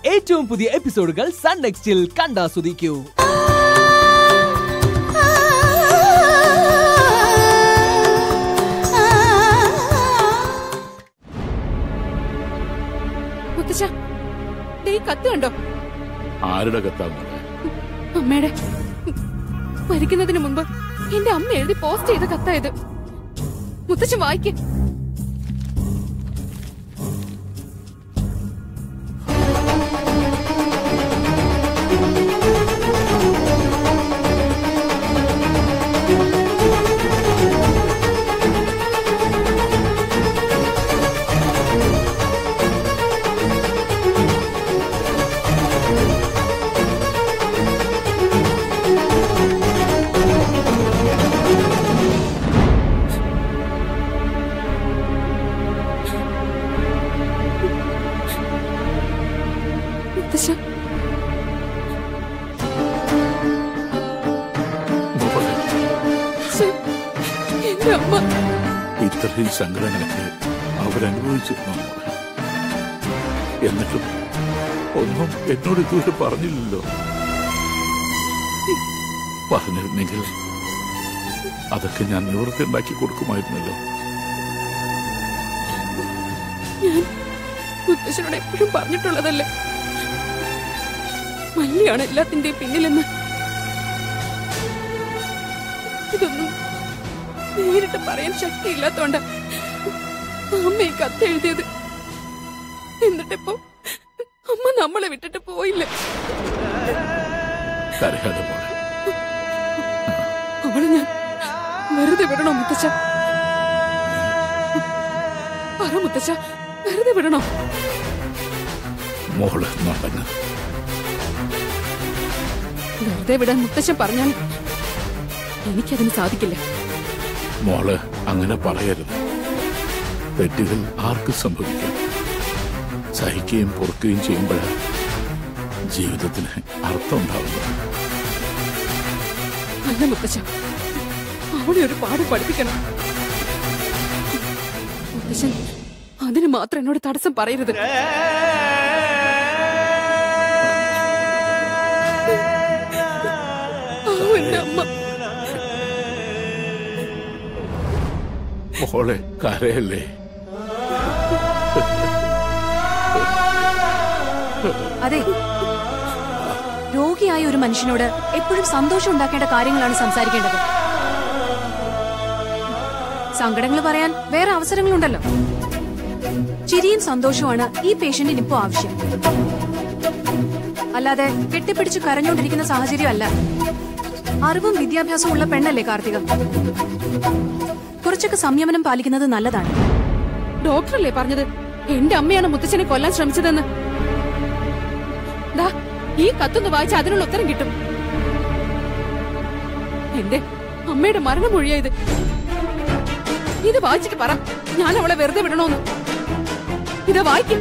ഏറ്റവും പുതിയ എപ്പിസോഡുകൾ സൺ നെക്സ്റ്റിൽ കണ്ടാസ്വദിക്കൂ മുത്തച്ഛ ദേ ഈ കത്ത് കണ്ടോ ആരുടെ കത്താ മോളെ അമ്മയുടെ മരിക്കുന്നതിന് മുമ്പ് എന്റെ അമ്മ എഴുതി പോസ്റ്റ് ചെയ്ത കത്തായത് മുത്തച്ഛൻ വായിക്ക് മുത്തച്ഛ മോളെ ശ്ശെ, എന്റെ അമ്മ ഇത്രയും സങ്കടങ്ങളൊക്കെ അവരനുഭവിച്ചിരുന്നു മോളെ എന്നിട്ടും ഒന്നും എന്നോട് ഇതുവരെ പറഞ്ഞില്ലല്ലോ പറഞ്ഞിരുന്നെങ്കിൽ അതൊക്കെ ഞാൻ നിവൃത്തി ഉണ്ടാക്കി കൊടുക്കുമായിരുന്നല്ലോ ഞാൻ മുത്തശ്ശനോട് എപ്പോഴും പറഞ്ഞിട്ടുള്ളതല്ലേ മല്ലിയാണ് എല്ലാത്തിന്റെയും പിന്നിലെന്ന് ഇതൊന്നും നേരിട്ട് പറയാൻ ശക്തിയില്ലാത്തോണ്ട അമ്മ ഈ കത്ത് എഴുതിയത് എന്നിട്ടിപ്പോ അമ്മ നമ്മളെ വിട്ടിട്ട് പോയില്ലേ കരയാതെ മോളെ അവളെ ഞാൻ വെറുതെ വിടണോ മുത്തച്ഛ പറ മുത്തച്ഛ വെറുതെ വിടണോ മോള് നടങ്ങ് വെറുതെ വിടാൻ മുത്തച്ഛൻ പറഞ്ഞാൽ എനിക്കതിന് സാധിക്കില്ല മോള് അങ്ങനെ പറയരുത് തെറ്റുകൾ ആർക്കും സംഭവിക്കാം സഹിക്കുകയും പൊറുക്കുകയും ചെയ്യുമ്പോഴാണ് ജീവിതത്തിന് അർത്ഥം ഉണ്ടാവുന്നത് അല്ല മുത്തച്ഛ അവളെ ഒരു പാഠം പഠിപ്പിക്കണം മുത്തച്ഛൻ അതിന് മാത്രം എന്നോട് തടസ്സം പറയരുത് പാവം എന്റെ അമ്മ മോളെ കരയല്ലേ അതെ രോഗിയായ ഒരു മനുഷ്യനോട് എപ്പോഴും സന്തോഷം ഉണ്ടാക്കേണ്ട കാര്യങ്ങളാണ് സംസാരിക്കേണ്ടത് സങ്കടങ്ങൾ പറയാൻ വേറെ അവസരങ്ങളുണ്ടല്ലോ ചിരിയും സന്തോഷവുമാണ് ഈ പേഷ്യന്റിന് ഇപ്പോ ആവശ്യം അല്ലാതെ കെട്ടിപ്പിടിച്ച് കരഞ്ഞോണ്ടിരിക്കുന്ന സാഹചര്യം അല്ല അറിവും വിദ്യാഭ്യാസവും ഉള്ള പെണ്ണല്ലേ കാർത്തിക കുറച്ചൊക്കെ സംയമനം പാലിക്കുന്നത് നല്ലതാണ് ഡോക്ടറല്ലേ പറഞ്ഞത് എന്റെ അമ്മയാണ് മുത്തച്ഛനെ കൊല്ലാൻ ശ്രമിച്ചതെന്ന് ദാ ഈ കത്തൊന്ന് വായിച്ച അതിനുള്ള ഉത്തരം കിട്ടും എന്റെ അമ്മയുടെ മരണമൊഴിയാ ഇത് ഇത് വായിച്ചിട്ട് പറ ഞാൻ അവളെ വെറുതെ വിടണോന്ന് ഇത് വായിക്കും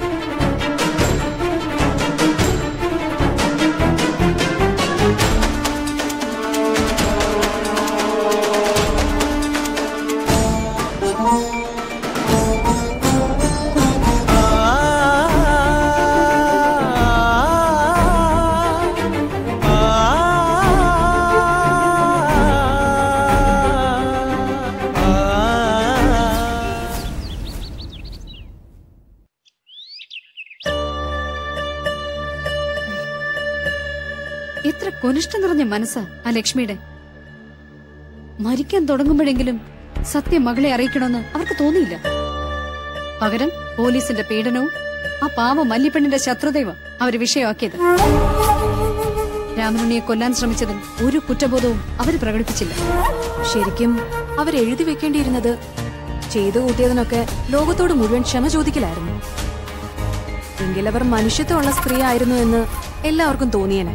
എത്ര കൊനിഷ്ടം നിറഞ്ഞ മനസ്സാ ആ ലക്ഷ്മിയുടെ മരിക്കാൻ തുടങ്ങുമ്പോഴെങ്കിലും സത്യം മകളെ അറിയിക്കണമെന്ന് അവർക്ക് തോന്നിയില്ല പകരം പോലീസിന്റെ പീഡനവും ആ പാവ മല്ലിപ്പെണ്ണിന്റെ ശത്രുതയും അവര് വിഷയമാക്കിയത് രാമനുണ്ണിയെ കൊല്ലാൻ ശ്രമിച്ചതിൽ ഒരു കുറ്റബോധവും അവര് പ്രകടിപ്പിച്ചില്ല ശരിക്കും അവരെഴുതി വെക്കേണ്ടിയിരുന്നത് ചെയ്തു കൂട്ടിയതിനൊക്കെ ലോകത്തോട് മുഴുവൻ ക്ഷമ ചോദിക്കലായിരുന്നു എങ്കിലവർ മനുഷ്യത്വമുള്ള സ്ത്രീ ആയിരുന്നു എന്ന് എല്ലാവർക്കും തോന്നിയേനെ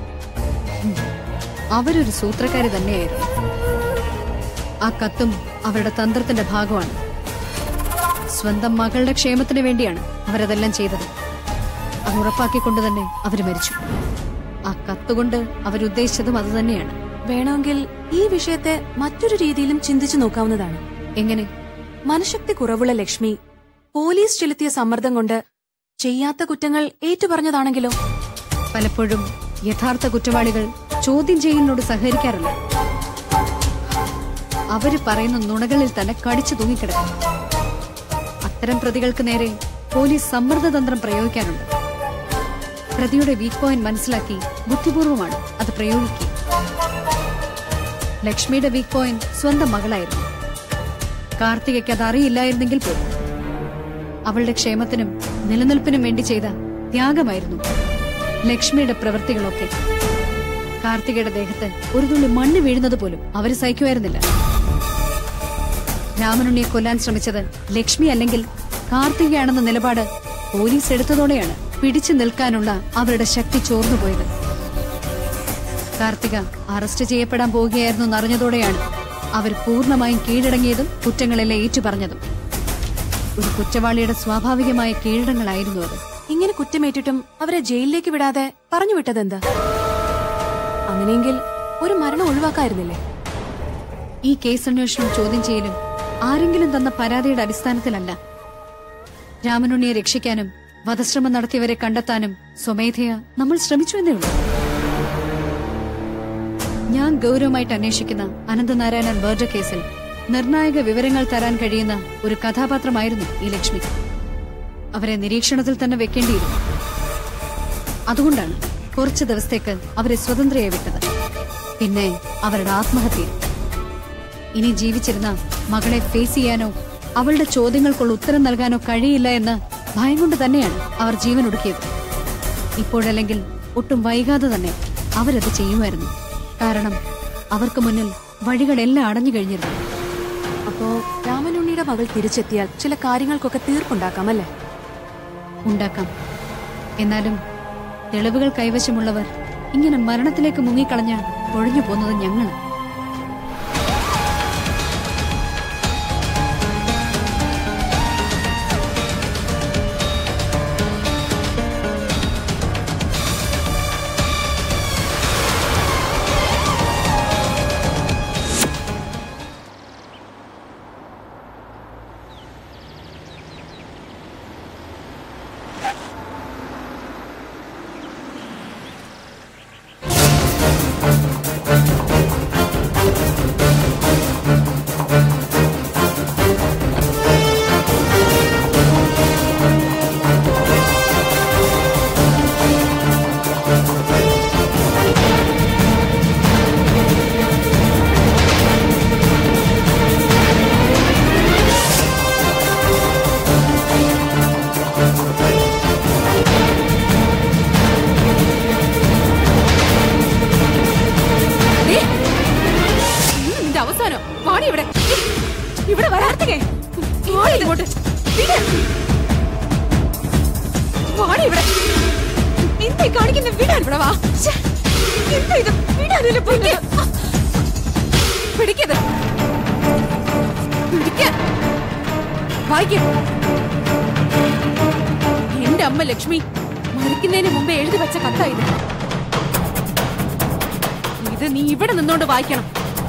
അവരൊരു സൂത്രക്കാരി തന്നെയായിരുന്നു ആ കത്തും അവരുടെ തന്ത്രത്തിന്റെ ഭാഗമാണ് സ്വന്തം മകളുടെ ക്ഷേമത്തിന് വേണ്ടിയാണ് അവരതെല്ലാം ചെയ്തത് അത് ഉറപ്പാക്കിക്കൊണ്ട് തന്നെ അവര് മരിച്ചു ആ കത്തുകൊണ്ട് അവരുദ്ദേശിച്ചതും അതുതന്നെയാണ് വേണമെങ്കിൽ ഈ വിഷയത്തെ മറ്റൊരു രീതിയിലും ചിന്തിച്ചു നോക്കാവുന്നതാണ് എങ്ങനെ മനഃശക്തി കുറവുള്ള ലക്ഷ്മി പോലീസ് ചെലുത്തിയ സമ്മർദ്ദം കൊണ്ട് ചെയ്യാത്ത കുറ്റങ്ങൾ ഏറ്റുപറഞ്ഞതാണെങ്കിലോ പലപ്പോഴും യഥാർത്ഥ കുറ്റവാളികൾ ചോദ്യം ചെയ്യലിനോട് സഹകരിക്കാറില്ല അവര് പറയുന്ന നുണകളിൽ തന്നെ കടിച്ചു തൂങ്ങിക്കിടക്കും അത്തരം പ്രതികൾക്ക് നേരെ പോലീസ് സമ്മർദ്ദതന്ത്രം പ്രയോഗിക്കാറുണ്ട് പ്രതിയുടെ വീക്ക് പോയിന്റ് മനസ്സിലാക്കി ബുദ്ധിപൂർവമാണ് അത് പ്രയോഗിക്കുക ലക്ഷ്മിയുടെ വീക്ക് പോയിന്റ് സ്വന്തം മകളായിരുന്നു കാർത്തികയ്ക്ക് അത് അറിയില്ലായിരുന്നെങ്കിൽ പോലും അവളുടെ ക്ഷേമത്തിനും നിലനിൽപ്പിനും വേണ്ടി ചെയ്ത ത്യാഗമായിരുന്നു ലക്ഷ്മിയുടെ പ്രവൃത്തികളൊക്കെ കാർത്തികയുടെ ദേഹത്ത് ഒരു തുള്ളി മണ്ണ് വീഴുന്നത് പോലും അവര് സഹിക്കുമായിരുന്നില്ല രാമനുണ്ണിയെ കൊല്ലാൻ ശ്രമിച്ചത് ലക്ഷ്മി അല്ലെങ്കിൽ കാർത്തികയാണെന്ന നിലപാട് പോലീസ് എടുത്തതോടെയാണ് പിടിച്ചു നിൽക്കാനുള്ള അവരുടെ ശക്തി ചോർന്നുപോയത് കാർത്തിക അറസ്റ്റ് ചെയ്യപ്പെടാൻ പോവുകയായിരുന്നു എന്നറിഞ്ഞതോടെയാണ് അവർ പൂർണ്ണമായും കീഴടങ്ങിയതും കുറ്റങ്ങളെല്ലാം ഏറ്റുപറഞ്ഞതും ഒരു കുറ്റവാളിയുടെ സ്വാഭാവികമായ കീഴടങ്ങളായിരുന്നു അത് ഇങ്ങനെ കുറ്റമേറ്റിട്ടും അവരെ ജയിലിലേക്ക് വിടാതെ പറഞ്ഞു വിട്ടതെന്താ അങ്ങനെയെങ്കിൽ ഒരു മരണം ഒഴിവാക്കായിരുന്നില്ലേ ഈ കേസ് അന്വേഷണം ചോദ്യം ചെയ്യലും ആരെങ്കിലും തന്ന പരാതിയുടെ അടിസ്ഥാനത്തിലല്ല രാമനുണ്ണിയെ രക്ഷിക്കാനും വധശ്രമം നടത്തിയവരെ കണ്ടെത്താനും സ്വമേധയാ നമ്മൾ ശ്രമിച്ചു എന്നേ ഉള്ളൂ ഞാൻ ഗൗരവമായിട്ട് അന്വേഷിക്കുന്ന അനന്തനാരായണൻ മർഡർ കേസിൽ നിർണായക വിവരങ്ങൾ തരാൻ കഴിയുന്ന ഒരു കഥാപാത്രമായിരുന്നു ഈ ലക്ഷ്മി അവരെ നിരീക്ഷണത്തിൽ തന്നെ വെക്കേണ്ടിയിരുന്നു അതുകൊണ്ടാണ് കുറച്ചു ദിവസത്തേക്ക് അവരെ സ്വതന്ത്രയായി വിട്ടത് പിന്നെ അവരുടെ ആത്മഹത്യ ഇനി ജീവിച്ചിരുന്ന മകളെ ഫേസ് ചെയ്യാനോ അവളുടെ ചോദ്യങ്ങൾക്കുള്ള ഉത്തരം നൽകാനോ കഴിയില്ല എന്ന് ഭയം കൊണ്ട് തന്നെയാണ് അവർ ജീവൻ ഒടുക്കിയത് ഇപ്പോഴല്ലെങ്കിൽ ഒട്ടും വൈകാതെ തന്നെ അവരത് ചെയ്യുമായിരുന്നു കാരണം അവർക്ക് മുന്നിൽ വഴികളെല്ലാം അടഞ്ഞു കഴിഞ്ഞിരുന്നു അപ്പോ രാമനുണ്ണിയുടെ മകൾ തിരിച്ചെത്തിയാൽ ചില കാര്യങ്ങൾക്കൊക്കെ തീർപ്പുണ്ടാക്കാം അല്ലേ ഉണ്ടാക്കാം എന്നാലും തെളിവുകൾ കൈവശമുള്ളവർ ഇങ്ങനെ മരണത്തിലേക്ക് മുങ്ങിക്കളഞ്ഞ ഒഴിഞ്ഞു പോകുന്നത് ഞങ്ങൾ ഏ? ഇന്ന് നിന്റെ അവസാനം വാടി ഇവിടെ ഇവിടെ വരാത്തകേ വാടി ഇങ്ങോട്ട് വിട്. വാടി ഇവിടെ എന്തായി കാണിക്കുന്ന വിടാൻ ഇവിടെ വാ ശ്ശെ, എന്താ ഇത് വിടാനല്ലേ പിടിക്ക്. പിടിക്കത് പിടിക്ക വായിക്ക എന്റെ അമ്മ ലക്ഷ്മി മരിക്കുന്നതിന് മുമ്പേ എഴുതി വെച്ച കത്തായത് ഇത് നീ ഇവിടെ നിന്നോണ്ട് വായിക്കണം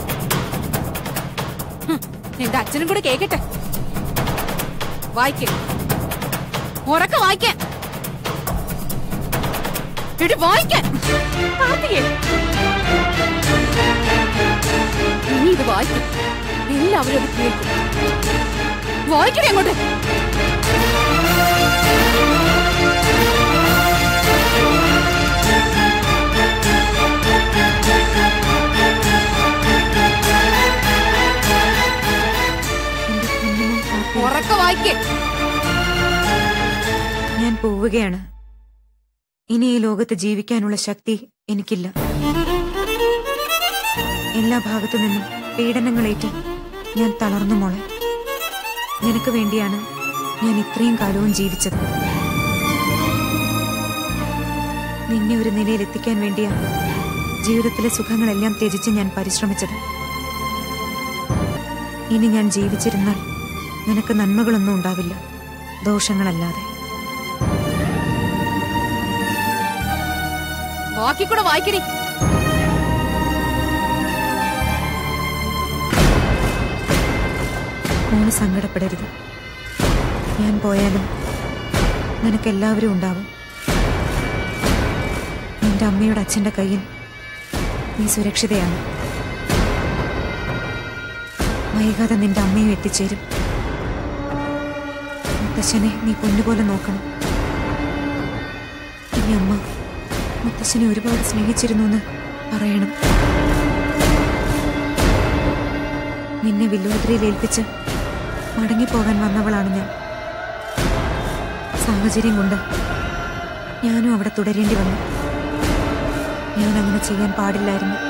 ഹും, എന്റെ അച്ഛനും കൂടെ കേക്കട്ടെ വായിക്ക ഉറക്ക വായിക്കാൻ എടി വായിക്കാൻ കാർത്തികേ നീ ഇത് വായിക്കും എല്ലാവരും അത് കേൾക്കും വായിക്കണേ അങ്ങോട്ട് ഉറക്ക വായിക്കേ ഞാൻ പോവുകയാണ് ഇനി ഈ ലോകത്ത് ജീവിക്കാനുള്ള ശക്തി എനിക്കില്ല എല്ലാ ഭാഗത്തു നിന്നും പീഡനങ്ങളേറ്റ് ഞാൻ തളർന്നു മോളെ നിനക്ക് വേണ്ടിയാണ് ഞാൻ ഇത്രയും കാലവും ജീവിച്ചത് നിന്നെ ഒരു നിലയിൽ എത്തിക്കാൻ വേണ്ടിയാ ജീവിതത്തിലെ സുഖങ്ങളെല്ലാം ത്യജിച്ച് ഞാൻ പരിശ്രമിച്ചത് ഇനി ഞാൻ ജീവിച്ചിരുന്നാൽ നിനക്ക് നന്മകളൊന്നും ഉണ്ടാവില്ല ദോഷങ്ങളല്ലാതെ ബാക്കി കൂടെ വായിക്കടി മോന് സങ്കടപ്പെടരുത് ഞാൻ പോയാലും നിനക്ക് എല്ലാവരും ഉണ്ടാവും നിന്റെ അമ്മയുടെ അച്ഛന്റെ കയ്യിൽ നീ സുരക്ഷിതയാണ് വൈകാതെ നിന്റെ അമ്മയും എത്തിച്ചേരും മുത്തശ്ശനെ നീ പൊന്നുപോലെ നോക്കണം ഇനി അമ്മ മുത്തശ്ശനെ ഒരുപാട് സ്നേഹിച്ചിരുന്നു എന്ന് പറയണം നിന്നെ വില്ലോദ്രയിൽ ഏൽപ്പിച്ച് മടങ്ങിപ്പോകാൻ വന്നവളാണ് ഞാൻ സാഹചര്യം കൊണ്ട് ഞാനും അവിടെ തുടരേണ്ടി വന്നു ഞാൻ അങ്ങനെ ചെയ്യാൻ പാടില്ലായിരുന്നു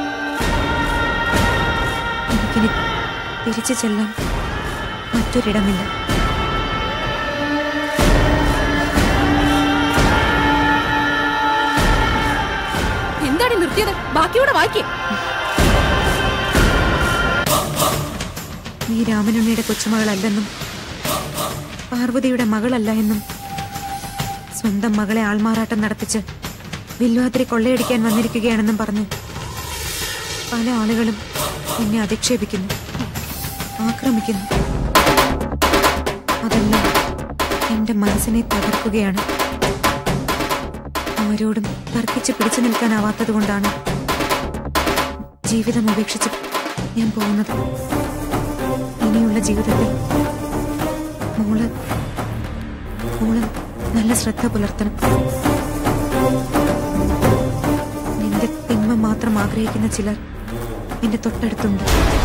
എനിക്കിനി തിരിച്ചു ചെല്ലാൻ മറ്റൊരിടമില്ല എന്താണ് ഈ നിർത്തിയത് ബാക്കിയൂടെ വായിക്കേ നീ രാമനുണ്ണിയുടെ കൊച്ചുമകളല്ലെന്നും പാർവതിയുടെ മകളല്ല എന്നും സ്വന്തം മകളെ ആൾമാറാട്ടം നടത്തിച്ച് വില്വാതിരി കൊള്ളയടിക്കാൻ വന്നിരിക്കുകയാണെന്നും പറഞ്ഞു പല ആളുകളും എന്നെ അധിക്ഷേപിക്കുന്നു ആക്രമിക്കുന്നു അതെല്ലാം എന്റെ മനസ്സിനെ തകർക്കുകയാണ് ആരോടും തർക്കിച്ച് പിടിച്ചു നിൽക്കാനാവാത്തത് കൊണ്ടാണ് ജീവിതം ഉപേക്ഷിച്ച് ഞാൻ പോകുന്നത് ഇനിയുള്ള ജീവിതത്തിൽ മോള് മോള് നല്ല ശ്രദ്ധ പുലർത്തണം നിന്റെ തിന്മ മാത്രം ആഗ്രഹിക്കുന്ന ചിലർ എന്റെ തൊട്ടടുത്തുണ്ട്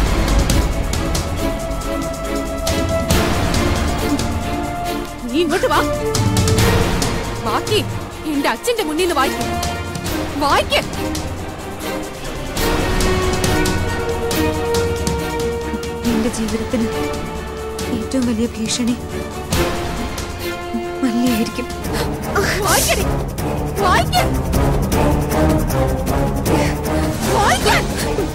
നീ ഇങ്ങോട്ട് വാ ബാക്കി എന്റെ അച്ഛന്റെ മുന്നിൽ നിന്ന് വായിക്കും വായിക്ക നിന്റെ ജീവിതത്തിന് ഏറ്റവും വലിയ ഭീഷണി മല്ലിയായിരിക്കും വായിക്കടി വായിക്ക വായിക്കാൻ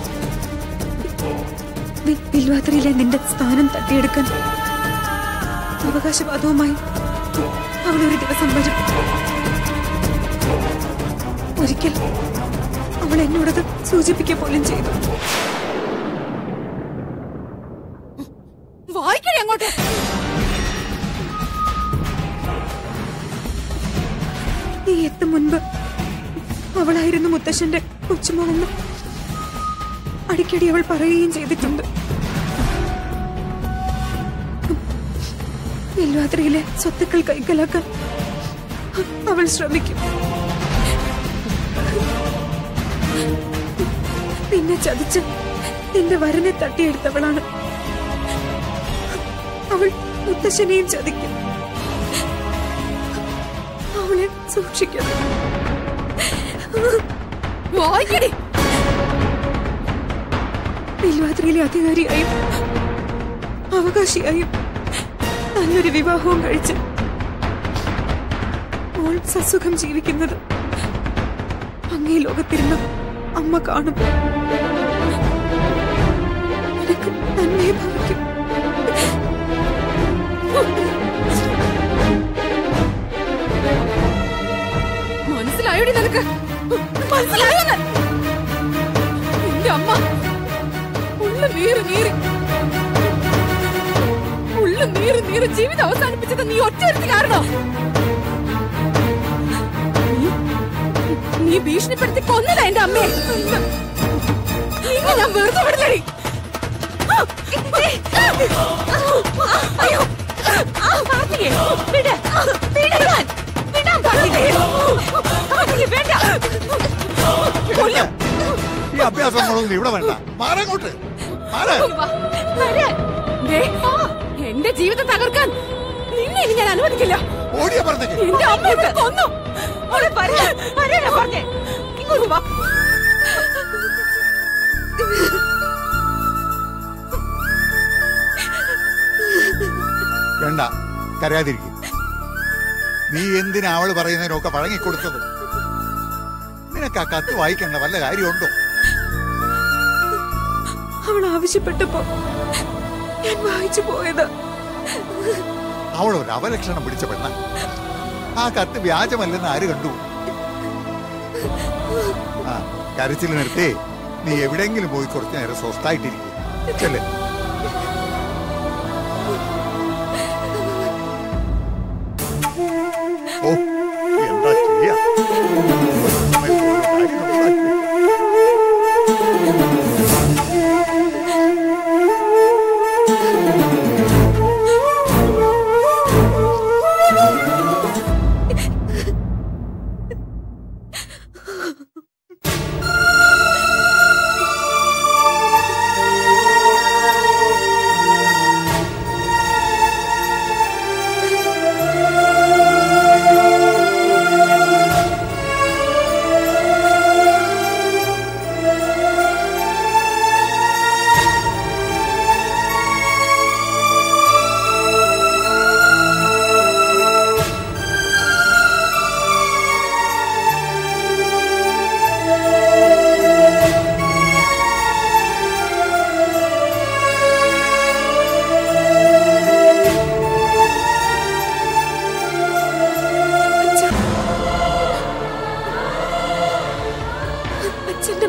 വി- വിൽവാതിരിയിലെ നിന്റെ സ്ഥാനം തട്ടിയെടുക്കാൻ അവകാശവാദവുമായി അവൾ ഒരു ദിവസം വരും ഒരിക്കൽ അവൾ എന്നോടത് സൂചിപ്പിക്കുക പോലും ചെയ്തു വായിക്കടി അങ്ങോട്ട് നീ എത്തും മുൻപ് അവളായിരുന്നു മുത്തശ്ശന്റെ കൊച്ചുമോളെന്ന് അടിക്കടി അവൾ പറയുകയും ചെയ്തിട്ടുണ്ട് വിൽവാതിരിയിലെ സ്വത്തുക്കൾ കൈക്കലാക്കാൻ അവൾ ശ്രമിക്കും നിന്നെ ചതിച്ച് നിന്റെ വരനെ തട്ടിയെടുത്തവളാണ് അവൾ മുത്തശ്ശനെയും ചതിക്കും അവളെ സൂക്ഷിക്കണം വായിക്കടി വിൽവാതിരിയിലെ അധികാരിയായും അവകാശിയായും നല്ലൊരു വിവാഹവും കഴിച്ച് മോൾ സസുഖം ജീവിക്കുന്നത് അങ്ങേ ലോകത്തിരുന്ന് അമ്മ കാണും നിനക്ക് നന്മയെ ഭവിക്കും മനസ്സിലായോടി നിനക്ക് മനസ്സിലായോ എന്റെ അമ്മ ഉള്ളു നീറി നീറി ഉള്ളു നീറി നീറി ജീവിതം അവസാനിപ്പിച്ചത് നീ ഒറ്റയിരുത്തിലായിരുന്നോ നീ- നീ ഭീഷണിപ്പെടുത്തി കൊന്നതാ എന്റെ അമ്മയെ നിന്നെ ഞാൻ വെറുതെ വിടില്ലടി അയ്യോ കാർത്തികേ, വിട്. വിടാൻ. വിടാൻ കാർത്തികേ. കാർത്തികേ, വേണ്ട. കൊല്ലും. ഈ അഭ്യാസങ്ങളൊന്നും ഇവിടെ വേണ്ട മാറങ്ങോട്ട് മാറ വരാൻ. ദേ, എന്റെ ജീവിതം തകർക്കാൻ നിന്നെ ഇനി ഞാൻ അനുവദിക്കില്ല ഓടിയ പറഞ്ഞേക്ക് എന്റെ അമ്മ ഇവിടെ കൊന്നു അവളെ വരാൻ വരാനാ പറഞ്ഞേ ഇങ്ങോട്ട് വാ വേണ്ട കരയാതിരിക്കും നീ എന്തിനാ അവള് പറയുന്നതിനൊക്കെ വഴങ്ങിക്കൊടുത്തത് നിനക്ക് ആ കത്ത് വായിക്കേണ്ട വല്ല കാര്യമുണ്ടോ അവൾ ആവശ്യപ്പെട്ടപ്പോ ഞാൻ വായിച്ചു പോയത് അവൾ ഒരു അവലക്ഷണം പിടിച്ച പെണ്ണ ആ കത്ത് വ്യാജമല്ലെന്ന് ആര് കണ്ടു ആ കരച്ചിൽ നിർത്തേ നീ എവിടെയെങ്കിലും പോയി കുറച്ചു നേരം സ്വസ്ഥായിട്ടിരിക്കും ചെല്ലേ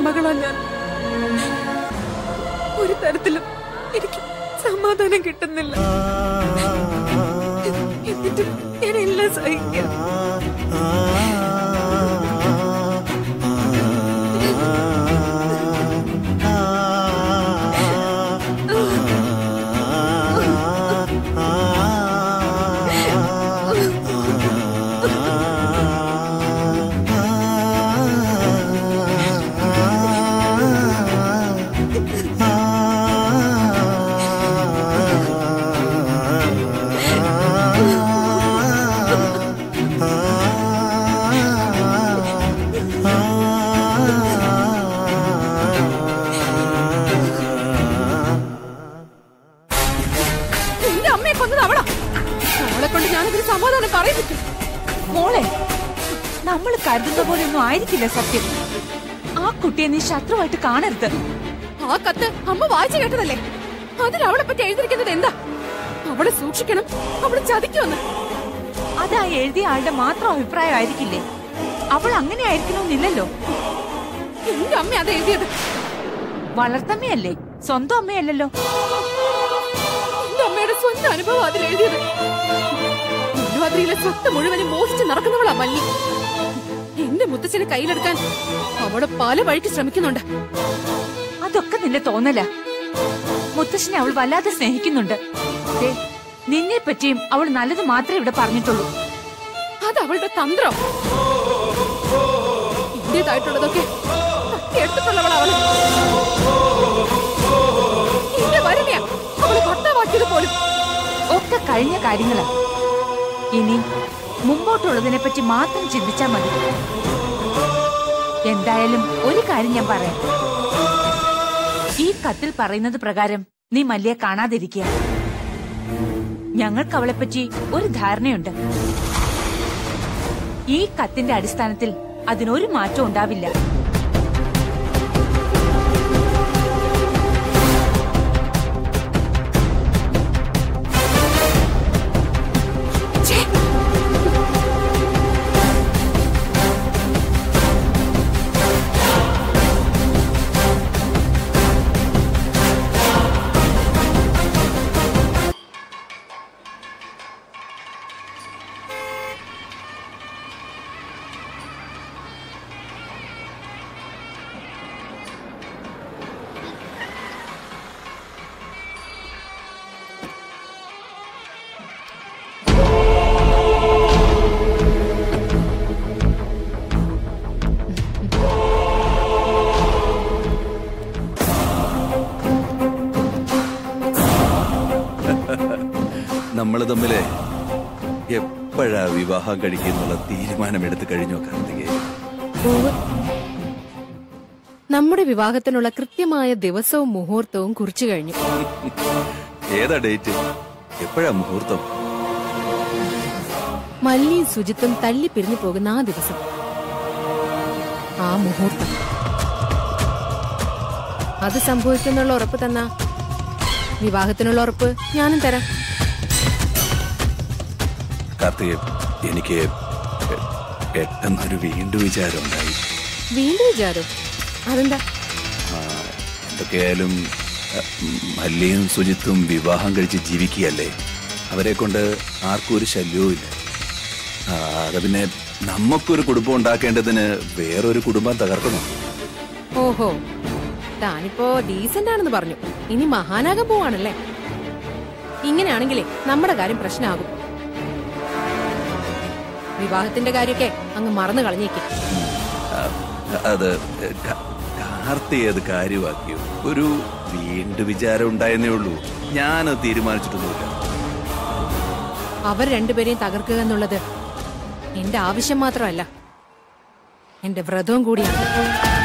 മരുമകളാ ഞാൻ ഒരു തരത്തിലും എനിക്ക് സമാധാനം കിട്ടുന്നില്ല എന്നിട്ടും ഞാൻ എല്ലാം സഹിക്കാം എന്റെ അമ്മയെ കൊന്നത് അവളാ അവളെ കൊണ്ട് ഞാനിതിന് സമാധാനം പറയിപ്പിക്കും മോളെ നമ്മൾ കരുതുന്ന പോലെ ഒന്നും ആയിരിക്കില്ല സത്യം ആ കുട്ടിയെ നീ ശത്രുവായിട്ട് കാണരുത് ആ കത്ത് അമ്മ വായിച്ചു കേട്ടതല്ലേ അതിൽ അവളെ പറ്റി എഴുതിയിരിക്കുന്നത് എന്താ അവളെ സൂക്ഷിക്കണം അവളെ ചതിക്കുമെന്ന് അതാ എഴുതിയ ആളുടെ മാത്രം അഭിപ്രായം ആയിരിക്കില്ലേ അവൾ അങ്ങനെ ആയിരിക്കണമെന്നില്ലല്ലോ എന്റെ അമ്മ അത് എഴുതിയത് വളർത്തമ്മയല്ലേ സ്വന്തം അമ്മയല്ലല്ലോ എന്റെ അമ്മയുടെ സ്വന്തം അനുഭവം അതിൽ എഴുതിയത് തിരുവാതിരയിലെ സ്വത്ത് മുഴുവനും മോഷിച്ച് നടക്കുന്നവളാ മല്ലി എന്റെ മുത്തച്ഛനെ കയ്യിലെടുക്കാൻ അവള് പല വഴിക്ക് ശ്രമിക്കുന്നുണ്ട് അതൊക്കെ നിന്റെ തോന്നല മുത്തശ്ശനെ അവൾ വല്ലാതെ സ്നേഹിക്കുന്നുണ്ട് ദേ, നിന്നെ പറ്റിയും അവൾ നല്ലത് മാത്രമേ ഇവിടെ പറഞ്ഞിട്ടുള്ളൂ അത് അവളുടെ തന്ത്രം ഇന്റേതായിട്ടുള്ളതൊക്കെ എടുത്തിട്ടുള്ളവൾ അവള് എന്റെ വരുമയാ അവള് ഭർത്താവാക്കിയത് പോലും ഒക്കെ കഴിഞ്ഞ കാര്യങ്ങളാ ഇനി മുമ്പോട്ടുള്ളതിനെ പറ്റി മാത്രം ചിന്തിച്ചാ മതി എന്തായാലും ഒരു കാര്യം ഞാൻ പറയാം ഈ കത്തിൽ പറയുന്നത് പ്രകാരം നീ മല്ലിയെ കാണാതിരിക്കുക ഞങ്ങൾക്ക് അവളെപ്പറ്റി ഒരു ധാരണയുണ്ട് ഈ കത്തിന്റെ അടിസ്ഥാനത്തിൽ അതിനൊരു മാറ്റം ഉണ്ടാവില്ല നമ്മൾ തമ്മില് എപ്പോഴാ വിവാഹം കഴിക്കുന്നുള്ള തീരുമാനമെടുത്ത് കഴിഞ്ഞോ കാർത്തികേ നമ്മുടെ വിവാഹത്തിനുള്ള കൃത്യമായ ദിവസവും മുഹൂർത്തവും കുറിച്ചു കഴിഞ്ഞു ഏതാ ഡേറ്റ് എപ്പോഴാ മുഹൂർത്തം മല്ലിയും സുജിത്തും തല്ലി പിരിഞ്ഞു പോകുന്ന ആ ദിവസം ആ മുഹൂർത്തം അത് സംഭവിക്കുന്നുള്ള ഉറപ്പ് തന്ന വിവാഹത്തിനുള്ള ഉറപ്പ് ഞാനും തരാം കാർത്തികേ എനിക്ക് പെ- പെട്ടെന്നൊരു വീണ്ടും വിചാരം ഉണ്ടായി വീണ്ടും വിചാരം അതെന്താ ആ, എന്തൊക്കെയായാലും അ, മല്ലിയും സുജിത്തും വിവാഹം കഴിച്ച് ജീവിക്കുകയല്ലേ അവരെ കൊണ്ട് ആർക്കും ഒരു ശല്യവും ഇല്ല ആ, അത് പിന്നെ നമുക്കൊരു കുടുംബം ഉണ്ടാക്കേണ്ടതിന് വേറൊരു കുടുംബം തകർക്കണം ഓഹോ താനിപ്പോ ഡീസന്റ് ആണെന്ന് പറഞ്ഞു ഇനി മഹാനാകാൻ പോവാണല്ലേ ഇങ്ങനെയാണെങ്കിലേ നമ്മുടെ കാര്യം പ്രശ്നമാകും വിവാഹത്തിന്റെ കാര്യമൊക്കെ അങ്ങ് മറന്നു കളഞ്ഞേക്കും ആ, അത് ക- കാർത്തി അത് കാര്യമാക്കിയോ ഒരു വീണ്ടും വിചാരം ഉണ്ടായെന്നേ ഉള്ളൂ ഞാനത് തീരുമാനിച്ചിട്ടൊന്നുമില്ല അവർ രണ്ടുപേരെയും തകർക്കുക എന്നുള്ളത് എന്റെ ആവശ്യം മാത്രമല്ല എന്റെ വ്രതവും കൂടിയാണ്